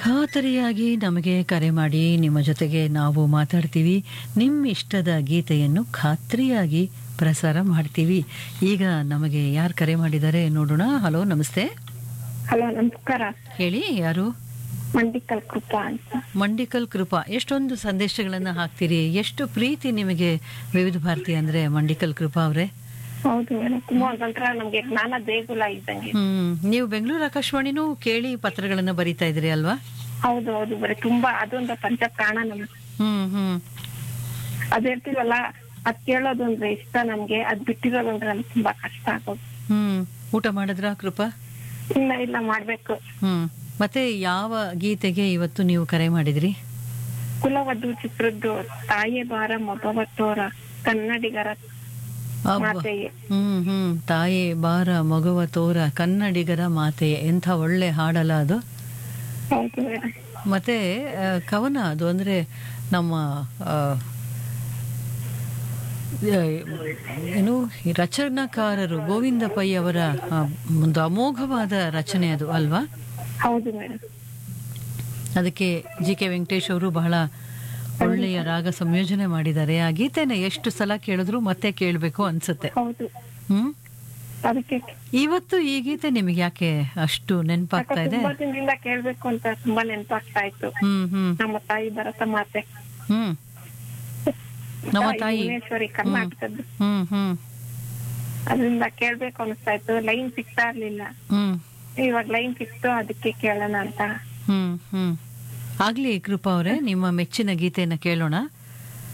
ಖಾತರಿಯಾಗಿ ನಮಗೆ ಕರೆ ಮಾಡಿ ನಿಮ್ಮ ಜೊತೆಗೆ ನಾವು ಮಾತಾಡ್ತೀವಿ ನಿಮ್ಮ ಇಷ್ಟದ ಗೀತೆಯನ್ನು ಖಾತ್ರಿಯಾಗಿ ಪ್ರಸಾರ ಮಾಡ್ತೀವಿ ಈಗ ನಮಗೆ ಯಾರು ಕರೆ ಮಾಡಿದ್ದಾರೆ ನೋಡೋಣ ಹಲೋ ನಮಸ್ತೆ ಹಲೋ ನಮಸ್ಕಾರ ಹೇಳಿ ಯಾರು ಮಂಡಿಕಲ್ ಕೃಪಾ ಅಂತ ಮಂಡಿಕಲ್ ಕೃಪಾ ಎಷ್ಟೊಂದು ಸಂದೇಶಗಳನ್ನು ಹಾಕ್ತೀರಿ ಎಷ್ಟು ಪ್ರೀತಿ ನಿಮಗೆ ವಿವಿಧ ಭಾರತಿ ಅಂದ್ರೆ ಮಂಡಿಕಲ್ ಕೃಪಾ ಅವರೇ ಹೌದು ಮೇಡಮ್ ತುಂಬಾ ಒಂಥರ ನಮ್ಗೆ ಜ್ಞಾನ ದೇಗುಲ ಇದ್ದಂಗೆ ಹ್ಮ್ ನೀವು ಬೆಂಗಳೂರು ಆಕಾಶವಾಣಿನೂ ಕೇಳಿ ಪತ್ರಗಳನ್ನ ಬರೀತಾ ಇದ್ರಿ ಅಲ್ವಾ ಹೌದು ಹೌದು ಬರೀ ತುಂಬಾ ಅದೊಂದು ಪಂಚ ಪ್ರಾಣ ನಮ್ಗೆ ಹ್ಮ್ ಹ್ಮ್ ಅದ್ ಹೇಳ್ತೀವಲ್ಲ ಅದ್ ಕೇಳೋದು ಅಂದ್ರೆ ಇಷ್ಟ ನಮ್ಗೆ ಅದ್ ಬಿಟ್ಟಿರೋದು ಅಂದ್ರೆ ನಮ್ಗೆ ತುಂಬಾ ಕಷ್ಟ ಆಗೋದು ಹ್ಮ್ ಊಟ ಮಾಡಿದ್ರಾ ಕೃಪಾ ಇಲ್ಲ ಇಲ್ಲ ಮಾಡ್ಬೇಕು ಹ್ಮ್ ಮತ್ತೆ ಯಾವ ಗೀತೆಗೆ ಇವತ್ತು ನೀವು ಕರೆ ಮಾಡಿದ್ರಿ ಕುಲವಧು ಚಿತ್ರದ್ದು ತಾಯಿಯ ಭಾರ ಮೊಗವತ್ತೋರ ಕನ್ನಡಿಗರ ಅಬ್ಬಾ. ಮಾತೆಯೇ ಹ್ಮ್ ಹ್ಮ್ ತಾಯಿ ಬಾರ ಮಗುವ ತೋರ ಕನ್ನಡಿಗರ ಮಾತೆಯೇ ಎಂಥ ಒಳ್ಳೆ ಹಾಡಲ್ಲ ಅದು ಹೌದು ಮೇಡಮ್ ಮತ್ತೆ ಆ, ಕವನ ಅದು ಅಂದ್ರೆ ನಮ್ಮ ಆ, ಆ, ಏನು ಈ ರಚನಾಕಾರರು ಗೋವಿಂದ ಪೈ ಅವರ ಆ, ಒಂದು ಅಮೋಘವಾದ ರಚನೆ ಅದು ಅಲ್ವಾ ಹೌದು ಮೇಡಮ್ ಅದಕ್ಕೆ ಜಿ ಕೆ ವೆಂಕಟೇಶ್ ಅವರು ಬಹಳ ಒಳ್ಳೆಯ ರಾಗ ಸಂಯೋಜನೆ ಮಾಡಿದ್ದಾರೆ ಆ ಗೀತೆನ ಎಷ್ಟು ಸಲ ಕೇಳಿದ್ರು ಮತ್ತೆ ಕೇಳಬೇಕು ಅನ್ಸುತ್ತೆ ಹೌದು ಹ್ಮ್ ಅದಕ್ಕೆ ಇವತ್ತು ಈ ಗೀತೆ ನಿಮಗೆ ಯಾಕೆ ಅಷ್ಟು ನೆನಪಾಗ್ತಾ ಇದೆ ತುಂಬಾ ದಿನದಿಂದ ಕೇಳ್ಬೇಕು ಅಂತ ತುಂಬಾ ನೆನಪಾಗ್ತಾ ಇತ್ತು ಹ್ಮ್ ಹ್ಮ್ ನಮ್ಮ ತಾಯಿ ಭರತ ಮಾತೆ ಹ್ಮ್ ನಮ್ಮ ತಾಯಿ ಭುವನೇಶ್ವರಿ ಕರ್ನಾಟಕದ್ದು ಹ್ಮ್ ಹ್ಮ್ ಅದರಿಂದ ಕೇಳ್ಬೇಕು ಅನಿಸ್ತಾ ಇತ್ತು ಲೈನ್ ಸಿಗ್ತಾ ಇರ್ಲಿಲ್ಲ ಹ್ಮ್ ಇವಾಗ ಲೈನ್ ಸಿಕ್ತು ಅದಕ್ಕೆ ಕೇಳೋಣ ಅಂತ ಹ್ಮ್ ಹ್ಮ್ ಆಗ್ಲಿ ಕೃಪಾ ಅವರೇ ನಿಮ್ಮ ಮೆಚ್ಚಿನ ಗೀತೆಯನ್ನ ಕೇಳೋಣ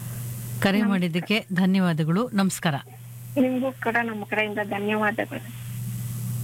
ಕರೆ ಮಾಡಿದ್ದಕ್ಕೆ ಧನ್ಯವಾದಗಳು ನಮಸ್ಕಾರ ನಿಮ್ಗೂ ಕೂಡ ನಮ್ಮ ಕಡೆಯಿಂದ ಧನ್ಯವಾದಗಳು